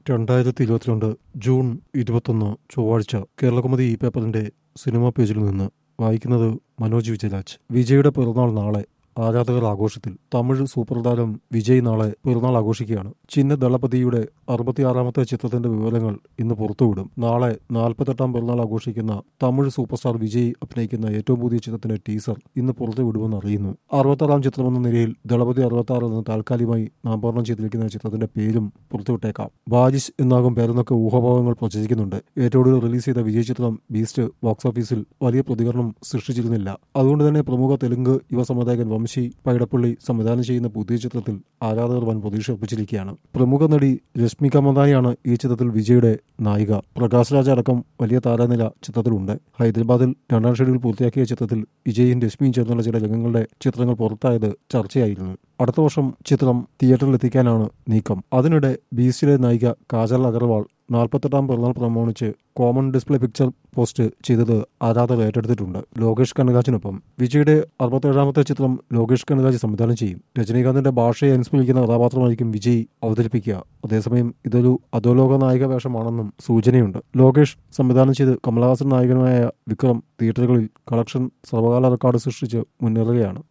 രണ്ടായിരത്തി ഇരുപത്തിരണ്ട് ജൂൺ ഇരുപത്തൊന്ന് ചൊവ്വാഴ്ച കേരളകൗമുദി ഈ പേപ്പറിന്റെ സിനിമാ പേജിൽ നിന്ന് വായിക്കുന്നത് മനോജ് വിജയരാജ് വിജയുടെ പിറന്നാൾ നാളെ ആരാധകർ ആഘോഷത്തിൽ തമിഴ് സൂപ്പർ താരം വിജയ് നാളെ പിറന്നാൾ ആഘോഷിക്കുകയാണ് ചിന്ന ദളപതിയുടെ അറുപത്തിയാറാമത്തെ ചിത്രത്തിന്റെ വിവരങ്ങൾ ഇന്ന് പുറത്തുവിടും നാളെ നാൽപ്പത്തെട്ടാം പിറന്നാൾ ആഘോഷിക്കുന്ന തമിഴ് സൂപ്പർ സ്റ്റാർ വിജയ് അഭിനയിക്കുന്ന ഏറ്റവും പുതിയ ചിത്രത്തിന്റെ ടീസർ ഇന്ന് പുറത്തുവിടുമെന്ന് അറിയുന്നു അറുപത്താറാം ചിത്രമെന്ന നിലയിൽ ദളപതി അറുപത്താറ് എന്ന് താൽക്കാലികമായി നാമകരണം ചെയ്തിരിക്കുന്ന ചിത്രത്തിന്റെ പേരും പുറത്തുവിട്ടേക്കാം ബാജിഷ് എന്നാകും പേരെന്നൊക്കെ ഊഹാഭാവങ്ങൾ പ്രചരിക്കുന്നുണ്ട് ഏറ്റവും കൂടുതൽ റിലീസ് ചെയ്ത വിജയ് ചിത്രം ബീസ്റ്റ് ബോക്സ് ഓഫീസിൽ വലിയ പ്രതികരണം സൃഷ്ടിച്ചിരുന്നില്ല അതുകൊണ്ട് തന്നെ പ്രമുഖ തെലുങ്ക് യുവ സംവിധായകൻ വംശി പൈടപ്പള്ളി സംവിധാനം ചെയ്യുന്ന പുതിയ ചിത്രത്തിൽ ആരാധകർ വൻ പ്രതീക്ഷ അർപ്പിച്ചിരിക്കുകയാണ് പ്രമുഖ നടി രശ്മിക മന്ദാനിയാണ് ഈ ചിത്രത്തിൽ വിജയുടെ നായിക പ്രകാശ് രാജ അടക്കം വലിയ താരനില ചിത്രത്തിലുണ്ട് ഹൈദരാബാദിൽ രണ്ടാം ഷെഡ്യൂൾ പൂർത്തിയാക്കിയ ചിത്രത്തിൽ വിജയും രശ്മിയും ചേർന്നുള്ള ചില രംഗങ്ങളുടെ ചിത്രങ്ങൾ പുറത്തായത് ചർച്ചയായിരുന്നു അടുത്ത വർഷം ചിത്രം തിയേറ്ററിൽ എത്തിക്കാനാണ് നീക്കം അതിനിടെ ബീസിലെ നായിക കാജൽ അഗർവാൾ നാൽപ്പത്തെട്ടാം പിറന്നാൾ പ്രമാണിച്ച് കോമൺ ഡിസ്പ്ലേ പിക്ചർ പോസ്റ്റ് ചെയ്തത് ആരാധകർ ഏറ്റെടുത്തിട്ടുണ്ട് ലോകേഷ് കനകാജിനൊപ്പം വിജയുടെ അറുപത്തേഴാമത്തെ ചിത്രം ലോകേഷ് കനകാജ് സംവിധാനം ചെയ്യും രജനീകാന്തിന്റെ ഭാഷയെ അനുസ്മരിക്കുന്ന കഥാപാത്രമായിരിക്കും വിജയ് അവതരിപ്പിക്കുക അതേസമയം ഇതൊരു അധോലോക നായിക വേഷമാണെന്നും സൂചനയുണ്ട് ലോകേഷ് സംവിധാനം ചെയ്ത് കമലഹാസൻ നായകനായ വിക്രം തിയേറ്ററുകളിൽ കളക്ഷൻ സർവകാല റെക്കോർഡ് സൃഷ്ടിച്ച് മുന്നേറുകയാണ്